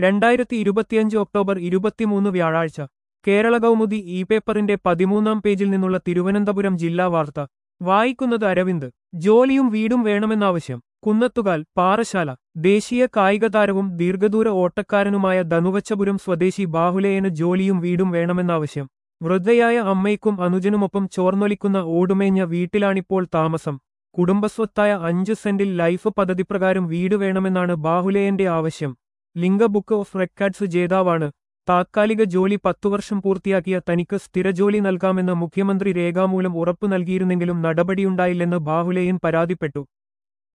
രണ്ടായിരത്തി ഇരുപത്തിയഞ്ച് ഒക്ടോബർ ഇരുപത്തിമൂന്ന് വ്യാഴാഴ്ച കേരള കൗമുദി ഇ പേപ്പറിന്റെ പതിമൂന്നാം പേജിൽ നിന്നുള്ള തിരുവനന്തപുരം ജില്ലാ വാർത്ത വായിക്കുന്നത് അരവിന്ദ് ജോലിയും വീടും വേണമെന്നാവശ്യം കുന്നത്തുകാൽ പാറശാല ദേശീയ കായിക താരവും ദീർഘദൂര ഓട്ടക്കാരനുമായ ധനുവച്ചപുരം സ്വദേശി ബാഹുലേയന് ജോലിയും വീടും വേണമെന്നാവശ്യം വൃദ്ധയായ അമ്മയ്ക്കും അനുജനുമൊപ്പം ചോർന്നൊലിക്കുന്ന ഓടുമേഞ്ഞ വീട്ടിലാണിപ്പോൾ താമസം കുടുംബസ്വത്തായ അഞ്ച് സെന്റിൽ ലൈഫ് പദ്ധതിപ്രകാരം വീട് വേണമെന്നാണ് ബാഹുലേയന്റെ ആവശ്യം ലിംഗ ബുക്ക് ഓഫ് റെക്കോർഡ്സ് ജേതാവാണ് താത്കാലിക ജോലി പത്തുവർഷം പൂർത്തിയാക്കിയ തനിക്ക് സ്ഥിരജോലി നൽകാമെന്ന് മുഖ്യമന്ത്രി രേഖാമൂലം ഉറപ്പു നൽകിയിരുന്നെങ്കിലും നടപടിയുണ്ടായില്ലെന്ന് ബാഹുലേയൻ പരാതിപ്പെട്ടു